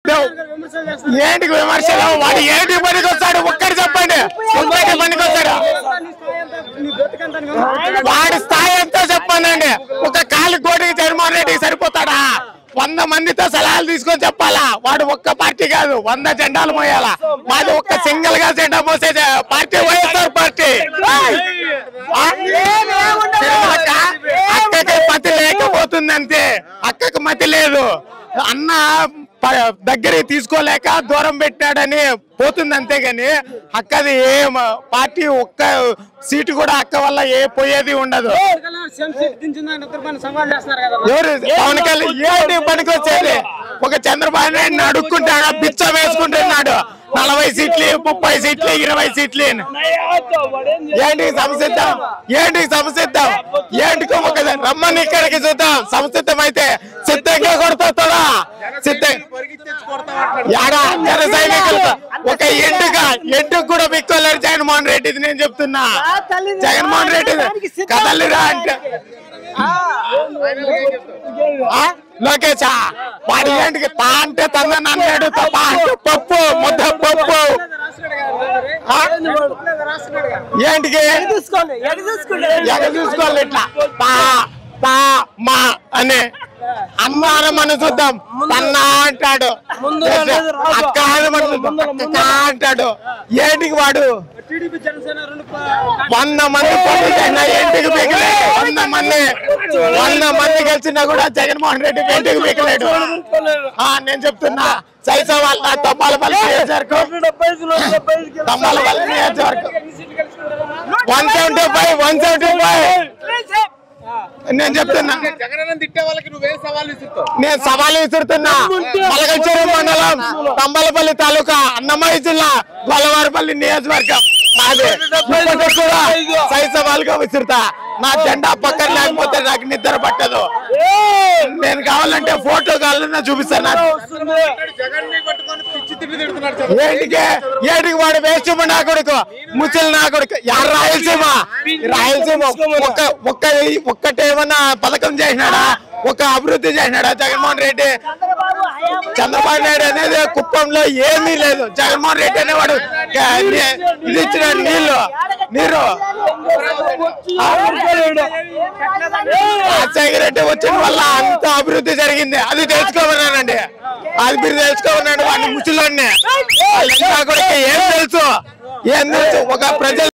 ఏంటి విమర్శలు వాడు ఏంటి పనికి వస్తాడు ఒక్కటి చెప్పండి ఒక్కటి పనికి వస్తాడు వాడి స్థాయి ఎంతో చెప్పానండి ఒక కాలి కోటికి జగన్మోహన్ రెడ్డికి సరిపోతాడా వంద మందితో సలహాలు తీసుకొని చెప్పాలా వాడు ఒక్క పార్టీ కాదు వంద జెండాలు మోయాలా మాది ఒక్క సింగిల్ గా జెండా మోసే జ- పార్టీ వైఎస్ఆర్ పార్టీ ఆ? అక్క అక్కకి మతి లేకపోతుంది అంతే అక్కకి మతి లేదు అన్న ప- దగ్గరికి తీసుకోలేక దూరం పెట్టాడని పోతుంది అంతేగాని అక్కది ఏ మ- పార్టీ ఒక్క సీటు కూడా అక్క వల్ల ఏ పోయేది ఉండదు సవాల్ చేస్తున్నారు కదా ఎవరు పవన్ కళ్యాణ్ ఏంటి పనికి వచ్చేది ఒక చంద్రబాబు నాయుడు అడుక్కుంటాడు బిచ్చం వేసుకుంటున్నాడు నలభై సీట్లు ముప్పై సీట్లు ఇరవై సీట్లు అని. ఏంటి సంసిద్ధం ఏంటి సంసిద్ధం ఏంటి ఒక రమ్మని ఇక్కడికి చూద్దాం సంసిద్ధం అయితే సిద్ధంగా కొడుతుందా సిద్ధం యాడా జన సైనికులతో ఒక ఎండుక ఎండుకు కూడా బిక్కోలేరు జగన్మోహన్ రెడ్డి ఇది నేను చెప్తున్నా జగన్మోహన్ రెడ్డి కదలిరా అంటే ఆ? లోకేశా వాడి ఏంటికి తా అంటే తన అన్నాడు తప్ప అంటే పప్పు ముద్ద పప్పు ఆ? ఏంటికి చూసుకోండి ఎటు చూసుకోండి ఎగ చూసుకోవాలి ఇట్లా తా తా మా అని అమ్మాన మన చూద్దాం తన్నా అంటాడు అక్క అని మన చూద్దాం అక్క అంటాడు ఏంటికి వాడు టీడీపీ జనసేన రెండు వంద మంది పోటీ చేసినా ఇంటికి పీకలేడు వంద మంది వంద మంది గెలిచినా కూడా జగన్మోహన్ రెడ్డి ఇంటికి పీకలేడు ఆ, నేను చెప్తున్నా సైసా వాళ్ళ తమ్మాలపల్లి నియోజకవర్గం తమ్మాలపల్లి నియోజకవర్గం one seventy five one seventy five నేను చెప్తున్నా జగనన్న తిట్టే వాళ్ళకి నువ్వేం సవాల్ ఇస్తావు నేను సవాల్ విసురుతున్నా మలగల్చెరు మండలం తంబలపల్లి తాలూకా అన్నమయ్య జిల్లా గొల్లవారిపల్లి నియోజకవర్గం నాది ఇప్పటికి కూడా సై సవాల్గా విసురుతా నా జెండా పక్కన లేకపోతే నాకు నిద్ర పట్టదు నేను కావాలంటే ఫోటో కావాలన్నా చూపిస్తాను నాకు. జగన్ ని పట్టుకొని పిచ్చి తిండి తిడుతున్నాడు చంద్రబాబు. ఏంటికి ఏంటికి వాడు వేస్ట్ నా కొడుకు ముసలి నా కొడుకు యారు రాయలసీమ రాయలసీమ ఒక్క ఒక్క ఒక్కటేమన్నా పథకం చేసినాడా ఒక అభివృద్ధి చేసినాడా జగన్మోహన్ రెడ్డి చంద్రబాబు నాయుడు అనేది కుప్పంలో ఏమీ లేదు జగన్మోహన్ రెడ్డి అనేవాడు క- ని- ఇది ఇచ్చిన నీళ్లు నీరు రాజశేఖర రెడ్డి వచ్చిన వల్ల అంత అభివృద్ధి జరిగింది అది తెలుసుకోమన్నానండి అది మీరు తెలుసుకోమన్నాడు వాడిని ముసలోడిని వాళ్ళంతా కూడా ఏం తెలుసు ఏం తెలుసు ఒక ప్రజలు